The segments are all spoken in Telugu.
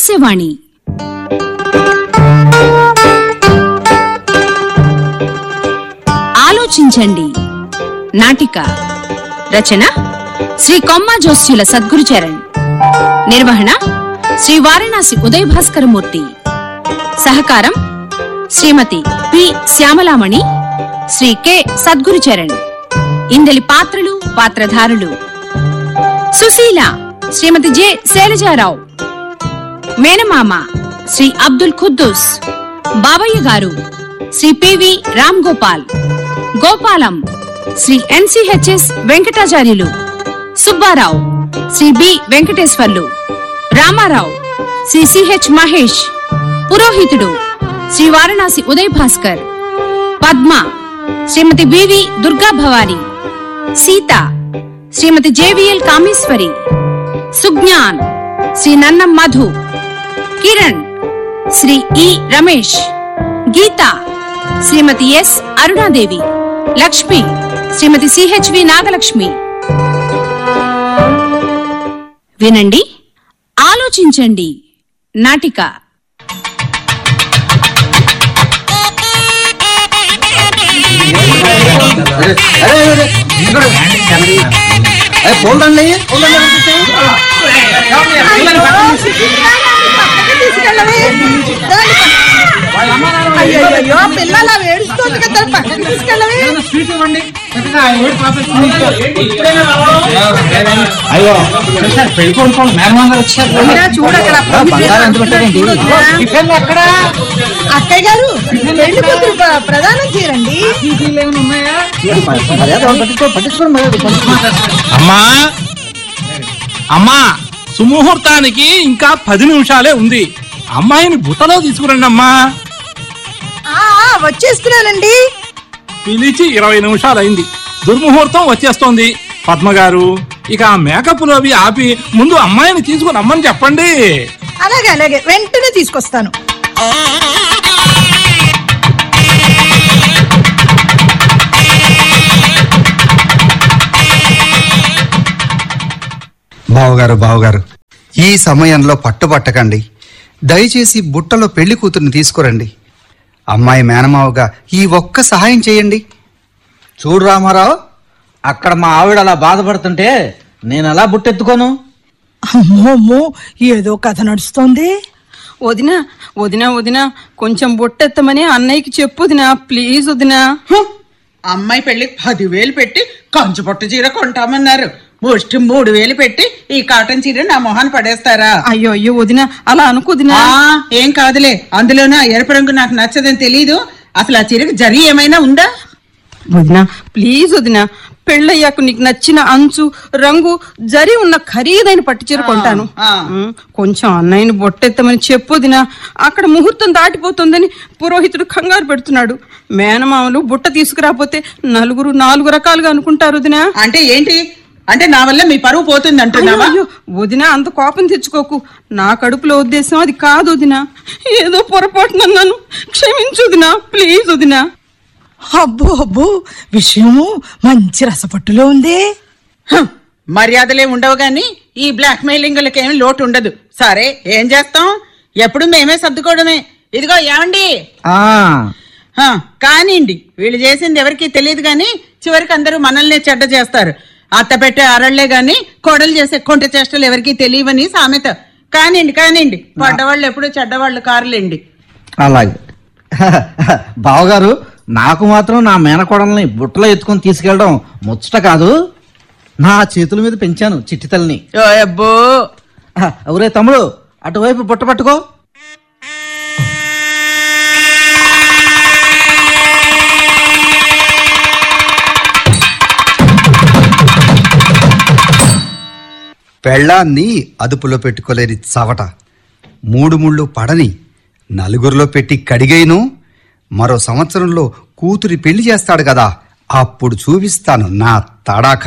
హాస్యవాణి ఆలోచించండి నాటిక రచన శ్రీ కొమ్మ జోస్యుల సద్గురుచరణ్ నిర్వహణ శ్రీ వారణాసి ఉదయ భాస్కరమూర్తి సహకారం శ్రీమతి పి శ్యామలామణి శ్రీ కె సద్గురుచరణ్ ఇందలి పాత్రలు పాత్రధారులు సుశీల శ్రీమతి జె శైలజారావు మేనమామ శ్రీ అబ్దుల్ ఖుద్దూస్ బాబయ్య గారు Shri PV Ram Gopal Gopalam Shri NCHS Venkatacharyulu Subbarao Shri B Venkateswarlu Ramarao Shri CH Mahesh పురోహితుడు Shri Varanasi Uday Bhaskar Padma Shrimati BV Durga Bhavani Sita Shrimati JVL Kameswari Sujnan Shri Nannam Madhu Kiran Shri E Ramesh Geetha Shrimati S Arunadevi Lakshmi Shrimati CHV Nagalakshmi వినండి ఆలోచించండి నాటిక అరే అరే అరే ఇక్కడ అరే పోల్దండి అయ్యో పిల్లలు అవి ఏడుస్తుంది కదా పక్కన తీసుకెళ్ళవి అయ్యో సార్ పెళ్లి కొనుక్కోండి మేనమామ గారు వచ్చారు చూడు అక్కడ బంగారం ఎంత పెట్టారండి అక్కడ అక్కయ్య గారు పెళ్లి కూతురు ప్ర- ప్రదానం చేయరండి మర్యాద పట్టించుకో పట్టించుకోండి మర్యాద పట్టించుకోండి. అమ్మా అమ్మా సుముహూర్తానికి ఇంకా పది నిమిషాలే ఉంది అమ్మాయిని బుట్టలో తీసుకురండి అమ్మా ఆ, ఆ, వచ్చేస్తున్నానండి పిలిచి ఇరవై నిమిషాలైంది దుర్ముహూర్తం వచ్చేస్తోంది పద్మ గారు ఇక ఆ మేకప్లు అవి ఆపి ముందు అమ్మాయిని తీసుకుని రమ్మని చెప్పండి అలాగే అలాగే వెంటనే తీసుకొస్తాను బావగారు బావగారు ఈ సమయంలో పట్టుబట్టకండి దయచేసి బుట్టలో పెళ్లి కూతుర్ని తీసుకురండి అమ్మాయి మేనమావగా ఈ ఒక్క సహాయం చేయండి చూడు రామారావు అక్కడ మా ఆవిడ అలా బాధపడుతుంటే నేను అలా బుట్టెత్తుకోను అమ్మో అమ్మో ఏదో కథ నడుస్తోంది వదినా వదినా వదినా కొంచెం బొట్టెత్తమని అన్నయ్యకి చెప్పు వదినా ప్లీజ్ వదినా హ! అమ్మాయి పెళ్లికి పదివేలు పెట్టి కంచు పట్టు చీర కొంటామన్నారు ముష్టి మూడు వేలు పెట్టి ఈ కాటన్ చీర నా మొహాన్ని పడేస్తారా అయ్యో అయ్యో వదినా అలా అనుకోదినా ఆ ఏం కాదులే అందులోనూ ఆ ఎరుపు రంగు నాకు నచ్చదని తెలీదు అసలు ఆ చీరకు జరి ఏమైనా ఉందా వదినా ప్లీజ్ వదినా పెళ్ళయ్యాక నీకు నచ్చిన అంచు రంగు జరి ఉన్న ఖరీదైన పట్టు చీర కొంటాను ఆ. ఉమ్, కొంచెం అన్నయ్యని బొట్టెత్తమని చెప్పు వదినా అక్కడ ముహూర్తం దాటిపోతుందని పురోహితుడు కంగారు పెడుతున్నాడు మేనమామలు బుట్ట తీసుకురాపోతే నలుగురు నాలుగు రకాలుగా అనుకుంటారు వదినా అంటే ఏంటి అంటే నా వల్ల మీ పరువు పోతుంది అంటున్నావా అయ్యో, వదినా అంత కోపం తెచ్చుకోకు నా కడుపులో ఉద్దేశం అది కాదు వదినా ఏదో పొరపాటున నన్ను క్షమించు వదినా ప్లీజ్ వదినా అబ్బో అబ్బో విషయము మంచి రసపట్టులో ఉంది హ! మర్యాదలే ఉండవు గాని ఈ బ్లాక్ మెయిలింగ్లకి ఏం లోటు ఉండదు సరే ఏం చేస్తాం ఎప్పుడు మేమే సర్దుకోవడమే ఇదిగో ఏమండి ఆ హ, కానివ్వండి వీళ్ళు చేసింది ఎవరికి తెలియదు గాని చివరికి అందరూ మనల్నే చెడ్డ చేస్తారు అత్త పెట్టే అరళ్లే గాని కోడలు చేసే కొంట చేష్టలు ఎవరికి తెలియవని సామెత కానివ్వండి కానివ్వండి పడ్డవాళ్ళు ఎప్పుడు చెడ్డవాళ్ళు కారులేండి అలాగే బావగారు నాకు మాత్రం నా మేనకోడల్ని బుట్టలో ఎత్తుకొని తీసుకెళ్ళడం ముచ్చట కాదు నా చేతుల మీద పెంచాను చిట్టి తల్లిని ఓ అబ్బో ఎవరే తమ్ముడు అటువైపు బుట్ట పట్టుకో పెళ్ళాన్ని అదుపులో పెట్టుకోలేని చవట మూడు ముళ్ళు పడని నలుగురిలో పెట్టి కడిగైను మరో సంవత్సరంలో కూతురి పెళ్లి చేస్తాడు కదా అప్పుడు చూపిస్తాను నా తడాఖ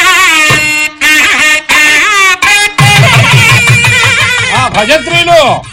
ఆ భజత్రీలు